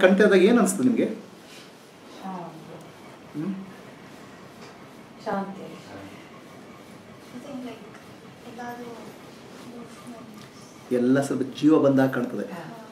ಕಣ್ತಿದಾಗ ಏನು ಅನಿಸ್ತದೆ ನಿಮಗೆ ಶಾಂತಿ ಎಲ್ಲ ಸ್ವಲ್ಪ ಜೀವ ಬಂದಾಗ ಕಾಣ್ತದೆ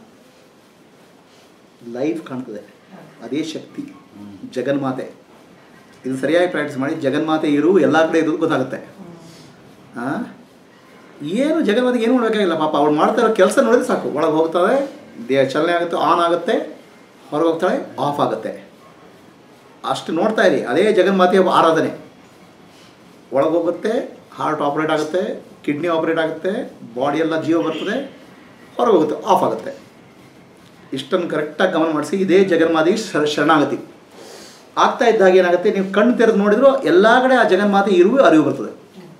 ಲೈಫ್ ಕಾಣ್ತದೆ ಅದೇ ಶಕ್ತಿ ಜಗನ್ಮಾತೆ ಇದು ಸರಿಯಾಗಿ ಪ್ರಾಕ್ಟೀಸ್ ಮಾಡಿ ಜಗನ್ಮಾತೆ ಇರು ಎಲ್ಲ ಕಡೆ ಇರೋದು ಗೊತ್ತಾಗುತ್ತೆ ಆ? ಏನು ಜಗನ್ಮಾತೆಗೆ ಏನು ಮಾಡಬೇಕಾಗಿಲ್ಲ ಪಾಪ ಅವಳು ಮಾಡ್ತಾ ಇರೋ ಕೆಲಸ ನೋಡಿದ್ರೆ ಸಾಕು ಒಳಗೆ ಹೋಗ್ತಾಳೆ ದೇಹ ಚಲನೆ ಆಗುತ್ತೆ ಆನ್ ಆಗುತ್ತೆ ಹೊರಗೆ ಹೋಗ್ತಾಳೆ ಆಫ್ ಆಗುತ್ತೆ ಅಷ್ಟು ನೋಡ್ತಾ ಇರಿ ಅದೇ ಜಗನ್ಮಾತೆಯ ಆರಾಧನೆ ಒಳಗೆ ಹೋಗುತ್ತೆ ಹಾರ್ಟ್ ಆಪ್ರೇಟ್ ಆಗುತ್ತೆ ಕಿಡ್ನಿ ಆಪ್ರೇಟ್ ಆಗುತ್ತೆ ಬಾಡಿ ಎಲ್ಲ ಜೀವ ಬರ್ತದೆ ಹೊರಗೆ ಹೋಗುತ್ತೆ ಆಫ್ ಆಗುತ್ತೆ ಇಷ್ಟನ್ನು ಕರೆಕ್ಟಾಗಿ ಗಮನ ಮಾಡಿಸಿ ಇದೇ ಜಗನ್ಮಾತೆಗೆ ಶರ ಶರಣಾಗತಿ ಆಗ್ತಾ ಇದ್ದಾಗ ಏನಾಗುತ್ತೆ ನೀವು ಕಣ್ಣು ತೆರೆದು ನೋಡಿದ್ರು ಎಲ್ಲ ಕಡೆ ಆ ಜಗನ್ಮಾತೆ ಇರುವ ಅರಿವು ಬರ್ತದೆ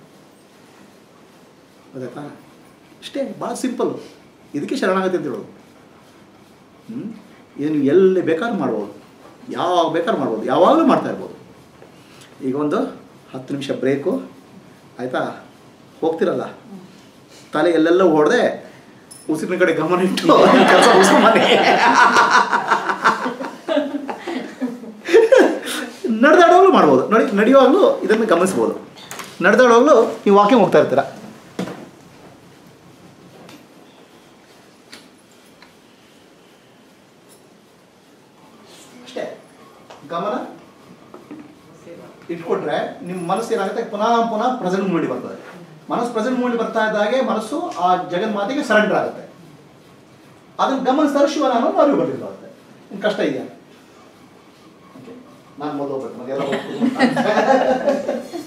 ಗೊತ್ತಾಯ್ತಾ ಇಷ್ಟೇ ಭಾಳ ಸಿಂಪಲ್ಲು ಇದಕ್ಕೆ ಶರಣಾಗತಿ ಅಂತ ಹೇಳೋದು ಹ್ಞೂ ಏನು ಎಲ್ಲಿ ಬೇಕಾದ್ರೂ ಮಾಡ್ಬೋದು ಯಾವಾಗ ಬೇಕಾದ್ರೂ ಮಾಡ್ಬೋದು ಯಾವಾಗಲೂ ಮಾಡ್ತಾ ಇರ್ಬೋದು ಈಗ ಒಂದು ಹತ್ತು ನಿಮಿಷ ಬ್ರೇಕು ಆಯಿತಾ ಹೋಗ್ತಿರಲ್ಲ ತಲೆ ಎಲ್ಲೆಲ್ಲ ಹೊಡೆದೆ ಉಸಿರಿನ ಕಡೆ ಗಮನ ಇಟ್ಟು ಕೆಲಸ ಮುಗಿಸ್ಕೊಂಬನ್ನಿ ನಡೆದಾಡುವಾಗಲೂ ಮಾಡ್ಬೋದು ನೋಡಿ ನಡೆಯುವಾಗಲೂ ಇದನ್ನು ಗಮನಿಸ್ಬೋದು ನಡೆದಾಡುವಾಗಲೂ ನೀವು ವಾಕಿಂಗ್ ಹೋಗ್ತಾ ಇರ್ತೀರ ಅಷ್ಟೇ ಗಮನ ಇಟ್ಕೊಂಡ್ರೆ ನಿಮ್ಮ ಮನಸ್ಸು ಏನಾಗುತ್ತೆ ಪುನಃ ಪುನಃ ಪ್ರೆಸೆಂಟ್ ಮೂಡಿ ಬರ್ತದೆ ಮನಸ್ಸು ಪ್ರೆಸೆಂಟ್ ಮೂಡಿ ಬರ್ತಾ ಇದ್ದಾಗೆ ಮನಸ್ಸು ಆ ಜಗನ್ಮಾತೆಗೆ ಸರೆಂಡರ್ ಆಗುತ್ತೆ ಅದನ್ನು ಗಮನಿಸಿದ್ರೆ ಶಿವನ ಅನ್ನೋದು ಅರಿವು ಬರುತ್ತೆ ನಿಮ್ಗೆ ಕಷ್ಟ ಇದೆಯಾ ನಾನು ಮೊದಲು ಹೋಗ್ಬೇಕು ಮತ್ತೆಲ್ಲ ಹೋಗ್ತೀನಿ